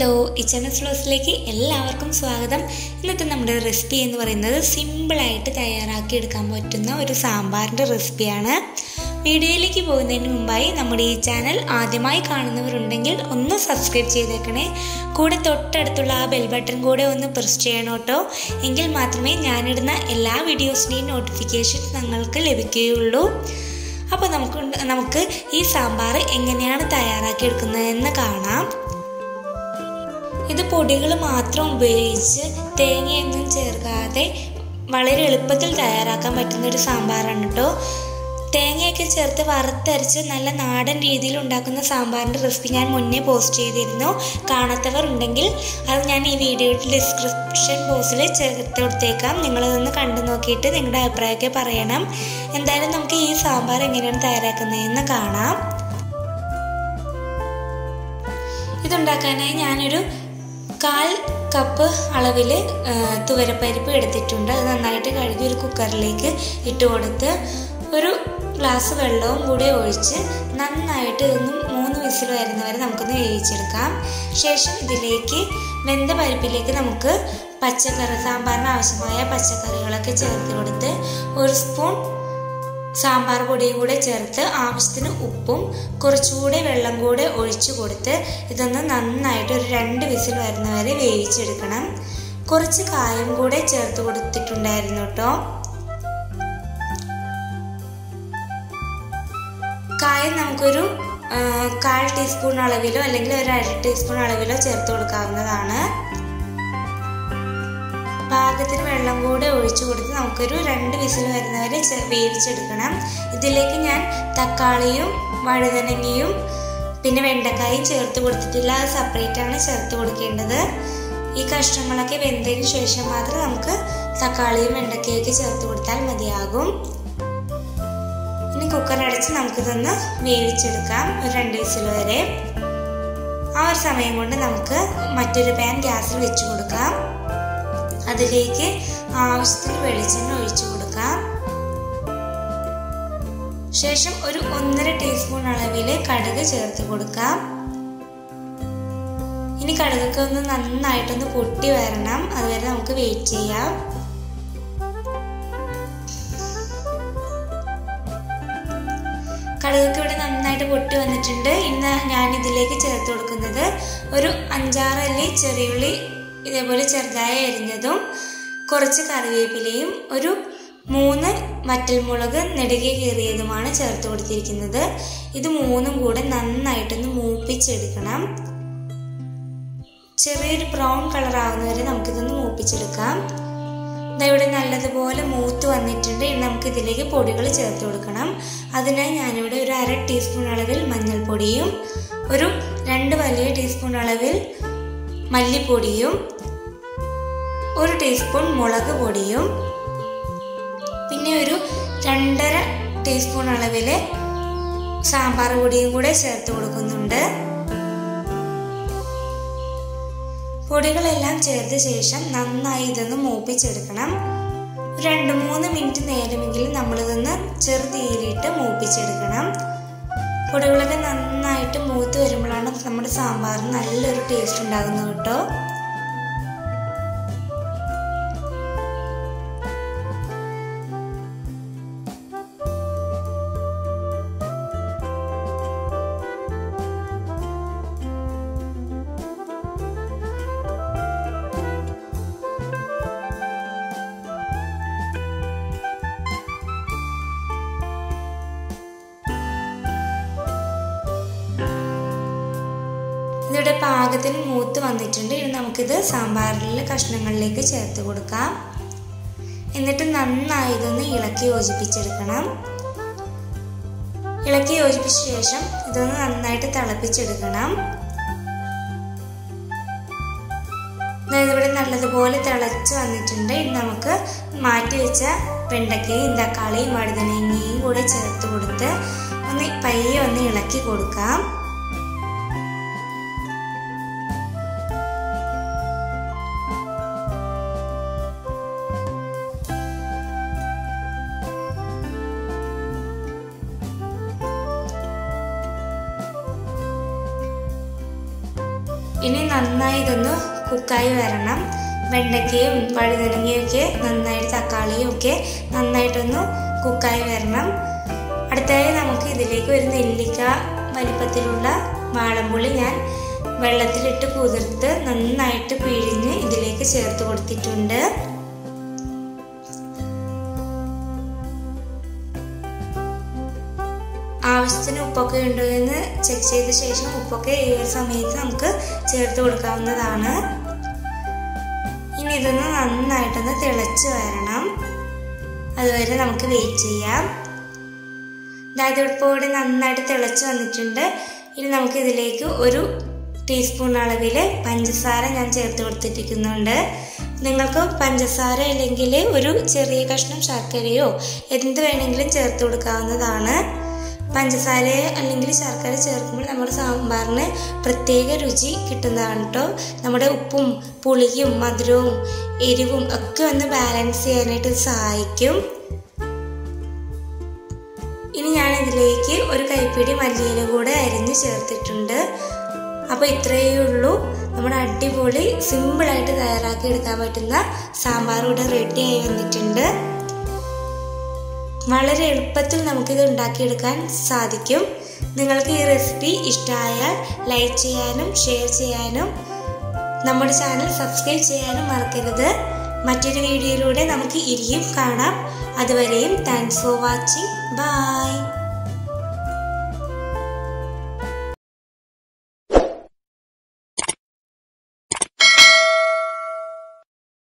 hello ഇച്ചനസ് ഫ്ലോസിലേക്ക് എല്ലാവർക്കും സ്വാഗതം ഇന്നത്തെ നമ്മുടെ റെസിപ്പി എന്ന് പറയുന്നത് സിമ്പിളായിട്ട് തയ്യാറാക്കി എടുക്കാൻ പറ്റുന്ന ഒരു സാമ്പാറിൻ്റെ റെസിപ്പിയാണ് വീഡിയോയിലേക്ക് പോകുന്നതിന് മുമ്പായി നമ്മുടെ ഈ ചാനൽ ആദ്യമായി കാണുന്നവരുണ്ടെങ്കിൽ ഒന്ന് സബ്സ്ക്രൈബ് ചെയ്തേക്കണേ കൂടെ തൊട്ടടുത്തുള്ള ആ ബെൽ ബട്ടൺ കൂടെ ഒന്ന് പ്രസ് ചെയ്യണം കേട്ടോ എങ്കിൽ മാത്രമേ ഞാനിടുന്ന എല്ലാ വീഡിയോസിൻ്റെയും നോട്ടിഫിക്കേഷൻ നിങ്ങൾക്ക് ലഭിക്കുകയുള്ളൂ അപ്പോൾ നമുക്ക് നമുക്ക് ഈ സാമ്പാർ എങ്ങനെയാണ് തയ്യാറാക്കി എടുക്കുന്നതെന്ന് കാണാം ഇത് പൊടികൾ മാത്രം ഉപയോഗിച്ച് തേങ്ങയൊന്നും ചേർക്കാതെ വളരെ എളുപ്പത്തിൽ തയ്യാറാക്കാൻ പറ്റുന്ന ഒരു സാമ്പാറാണ് കേട്ടോ തേങ്ങയൊക്കെ ചേർത്ത് വറുത്തരച്ച് നല്ല നാടൻ രീതിയിൽ ഉണ്ടാക്കുന്ന സാമ്പാറിൻ്റെ റെസിപ്പി ഞാൻ മുന്നേ പോസ്റ്റ് ചെയ്തിരുന്നു കാണാത്തവർ ഉണ്ടെങ്കിൽ അത് ഞാൻ ഈ വീഡിയോയുടെ ഡിസ്ക്രിപ്ഷൻ ബോക്സിൽ ചേർത്ത് കൊടുത്തേക്കാം നിങ്ങളതൊന്ന് കണ്ടു നോക്കിയിട്ട് നിങ്ങളുടെ അഭിപ്രായമൊക്കെ പറയണം എന്തായാലും നമുക്ക് ഈ സാമ്പാർ എങ്ങനെയാണ് തയ്യാറാക്കുന്നതെന്ന് കാണാം ഇതുണ്ടാക്കാനായി ഞാനൊരു കാൽ കപ്പ് അളവിൽ തുവരപ്പരിപ്പ് എടുത്തിട്ടുണ്ട് അത് നന്നായിട്ട് കഴുകി ഒരു കുക്കറിലേക്ക് ഇട്ട് കൊടുത്ത് ഒരു ഗ്ലാസ് വെള്ളവും കൂടി ഒഴിച്ച് നന്നായിട്ട് ഇതൊന്ന് മൂന്ന് വിസിൽ വരുന്നവരെ നമുക്കൊന്ന് വേവിച്ചെടുക്കാം ശേഷം ഇതിലേക്ക് വെന്ത പരിപ്പിലേക്ക് നമുക്ക് പച്ചക്കറി സാമ്പാറിന് ആവശ്യമായ പച്ചക്കറികളൊക്കെ ചേർത്ത് കൊടുത്ത് ഒരു സ്പൂൺ സാമ്പാർ പൊടിയും കൂടെ ചേർത്ത് ആവശ്യത്തിന് ഉപ്പും കുറച്ചുകൂടെ വെള്ളം കൂടെ ഒഴിച്ചു കൊടുത്ത് ഇതൊന്ന് നന്നായിട്ട് ഒരു രണ്ട് വിസിൽ വരുന്നവരെ വേവിച്ചെടുക്കണം കുറച്ച് കായം കൂടെ ചേർത്ത് കൊടുത്തിട്ടുണ്ടായിരുന്നു കേട്ടോ കായം നമുക്കൊരു കാൽ ടീസ്പൂൺ അളവിലോ അല്ലെങ്കിൽ ഒരു അര ടീസ്പൂൺ അളവിലോ ചേർത്ത് കൊടുക്കാവുന്നതാണ് പാകത്തിന് വെള്ളം കൂടെ ഒഴിച്ചു കൊടുത്ത് നമുക്കൊരു രണ്ട് വിസിൽ വരുന്നവരെ വേവിച്ചെടുക്കണം ഇതിലേക്ക് ഞാൻ തക്കാളിയും വഴുതനങ്ങയും പിന്നെ വെണ്ടക്കായും ചേർത്ത് കൊടുത്തിട്ടില്ല അത് സെപ്പറേറ്റ് ആണ് ചേർത്ത് കൊടുക്കേണ്ടത് ഈ കഷ്ണങ്ങളൊക്കെ വെന്തതിന് ശേഷം മാത്രം നമുക്ക് തക്കാളിയും വെണ്ടക്കയൊക്കെ ചേർത്ത് കൊടുത്താൽ മതിയാകും ഇനി കുക്കർ അടച്ച് നമുക്കിതൊന്ന് വേവിച്ചെടുക്കാം ഒരു രണ്ട് വിസിൽ വരെ ആ ഒരു സമയം കൊണ്ട് നമുക്ക് മറ്റൊരു പാൻ ഗ്യാസിൽ വെച്ച് കൊടുക്കാം അതിലേക്ക് ആവശ്യത്തിന് വെളിച്ചെണ്ണ ഒഴിച്ചു കൊടുക്കാം ശേഷം ഒരു ഒന്നര ടീസ്പൂൺ അളവിൽ കടുക് ചേർത്ത് കൊടുക്കാം ഇനി കടുകൊക്കെ ഒന്ന് നന്നായിട്ടൊന്ന് പൊട്ടി വരണം അതുവരെ നമുക്ക് വെയിറ്റ് ചെയ്യാം കടുകൊക്കെ ഇവിടെ നന്നായിട്ട് പൊട്ടി വന്നിട്ടുണ്ട് ഇന്ന് ഞാൻ ഇതിലേക്ക് ചേർത്ത് കൊടുക്കുന്നത് ഒരു അഞ്ചാറല്ലി ചെറിയുള്ളി ഇതേപോലെ ചെറുതായി അരിഞ്ഞതും കുറച്ച് കറിവേപ്പിലയും ഒരു മൂന്ന് വറ്റൽമുളക് നെടുകെ കീറിയതുമാണ് ചേർത്ത് കൊടുത്തിരിക്കുന്നത് ഇത് മൂന്നും കൂടെ നന്നായിട്ടൊന്ന് മൂപ്പിച്ചെടുക്കണം ചെറിയൊരു ബ്രൗൺ കളർ ആവുന്നവരെ നമുക്കിതൊന്ന് മൂപ്പിച്ചെടുക്കാം ഇവിടെ നല്ലതുപോലെ മൂത്ത് വന്നിട്ടുണ്ട് ഇനി നമുക്ക് ഇതിലേക്ക് പൊടികൾ ചേർത്ത് കൊടുക്കണം അതിനായി ഞാനിവിടെ ഒരു അര ടീസ്പൂൺ അളവിൽ മഞ്ഞൾപ്പൊടിയും ഒരു രണ്ട് വലിയ ടീസ്പൂൺ അളവിൽ മല്ലിപ്പൊടിയും ഒരു ടീസ്പൂൺ മുളക് പൊടിയും പിന്നെ ഒരു രണ്ടര ടീസ്പൂൺ അളവിൽ സാമ്പാർ പൊടിയും കൂടെ ചേർത്ത് കൊടുക്കുന്നുണ്ട് പൊടികളെല്ലാം ചേർത്ത ശേഷം നന്നായി ഇതൊന്ന് മൂപ്പിച്ചെടുക്കണം രണ്ട് മൂന്ന് മിനിറ്റ് നേരമെങ്കിലും നമ്മളിതൊന്ന് ചെറുതീയിലിട്ട് മൂപ്പിച്ചെടുക്കണം പൊടികളൊക്കെ നന്നായിട്ട് മൂത്ത് വരുമ്പോഴാണ് നമ്മുടെ സാമ്പാറിന് നല്ലൊരു ടേസ്റ്റ് ഉണ്ടാകുന്നത് കേട്ടോ ഇതിവിടെ പാകത്തിന് മൂത്ത് വന്നിട്ടുണ്ട് ഇനി നമുക്കിത് സാമ്പാറിലെ കഷ്ണങ്ങളിലേക്ക് ചേർത്ത് കൊടുക്കാം എന്നിട്ട് നന്നായി ഇതൊന്ന് ഇളക്കി യോജിപ്പിച്ചെടുക്കണം ഇളക്കി യോജിപ്പിച്ച ശേഷം ഇതൊന്ന് നന്നായിട്ട് തിളപ്പിച്ചെടുക്കണം ഇവിടെ നല്ലതുപോലെ തിളച്ച് വന്നിട്ടുണ്ട് ഇനി നമുക്ക് മാറ്റി വെച്ച വെണ്ടക്കയും തക്കാളിയും വഴുതനങ്ങയും കൂടെ ചേർത്ത് കൊടുത്ത് ഒന്ന് പയ്യെ ഒന്ന് ഇളക്കി കൊടുക്കാം ഇനി നന്നായി ഇതൊന്ന് കുക്കായി വരണം വെണ്ടയ്ക്കയും വഴുതനങ്ങയും ഒക്കെ നന്നായിട്ട് തക്കാളിയും ഒക്കെ നന്നായിട്ടൊന്ന് കുക്കായി വരണം അടുത്തതായി നമുക്ക് ഇതിലേക്ക് ഒരു നെല്ലിക്ക വലിപ്പത്തിലുള്ള വാളംപുളി ഞാൻ വെള്ളത്തിലിട്ട് കുതിർത്ത് നന്നായിട്ട് പിഴിഞ്ഞ് ഇതിലേക്ക് ചേർത്ത് കൊടുത്തിട്ടുണ്ട് ആവശ്യത്തിന് ഉപ്പൊക്കെ ഉണ്ടോ എന്ന് ചെക്ക് ചെയ്ത ശേഷം ഉപ്പൊക്കെ ഈ ഒരു സമയത്ത് നമുക്ക് ചേർത്ത് കൊടുക്കാവുന്നതാണ് ഇനി ഇതൊന്ന് നന്നായിട്ടൊന്ന് തിളച്ച് വരണം അതുവരെ നമുക്ക് വെയിറ്റ് ചെയ്യാം അതായത് ഇപ്പോൾ ഇവിടെ നന്നായിട്ട് തിളച്ച് വന്നിട്ടുണ്ട് ഇനി നമുക്ക് ഇതിലേക്ക് ഒരു ടീസ്പൂൺ അളവിൽ പഞ്ചസാര ഞാൻ ചേർത്ത് കൊടുത്തിരിക്കുന്നുണ്ട് നിങ്ങൾക്ക് പഞ്ചസാര അല്ലെങ്കിൽ ഒരു ചെറിയ കഷ്ണം ശർക്കരയോ എന്ത് വേണമെങ്കിലും ചേർത്ത് കൊടുക്കാവുന്നതാണ് പഞ്ചസാര അല്ലെങ്കിൽ ശർക്കര ചേർക്കുമ്പോൾ നമ്മുടെ സാമ്പാറിന് പ്രത്യേക രുചി കിട്ടുന്നതാണ് കേട്ടോ നമ്മുടെ ഉപ്പും പുളിയും മധുരവും എരിവും ഒക്കെ ഒന്ന് ബാലൻസ് ചെയ്യാനായിട്ട് സഹായിക്കും ഇനി ഞാൻ ഇതിലേക്ക് ഒരു കൈപ്പിടി മല്ലിയില കൂടെ അരിഞ്ഞ് ചേർത്തിട്ടുണ്ട് അപ്പോൾ ഇത്രയേ ഉള്ളൂ നമ്മുടെ അടിപൊളി സിമ്പിളായിട്ട് തയ്യാറാക്കി എടുക്കാൻ പറ്റുന്ന സാമ്പാർ ഇവിടെ റെഡി ആയി വന്നിട്ടുണ്ട് വളരെ എളുപ്പത്തിൽ നമുക്കിത് ഉണ്ടാക്കിയെടുക്കാൻ സാധിക്കും നിങ്ങൾക്ക് ഈ റെസിപ്പി ഇഷ്ടമായാൽ ലൈക്ക് ചെയ്യാനും ഷെയർ ചെയ്യാനും നമ്മുടെ ചാനൽ സബ്സ്ക്രൈബ് ചെയ്യാനും മറക്കരുത് മറ്റൊരു വീഡിയോയിലൂടെ നമുക്ക് ഇരിയും കാണാം അതുവരെയും താങ്ക്സ് ഫോർ വാച്ചിങ് ബൈ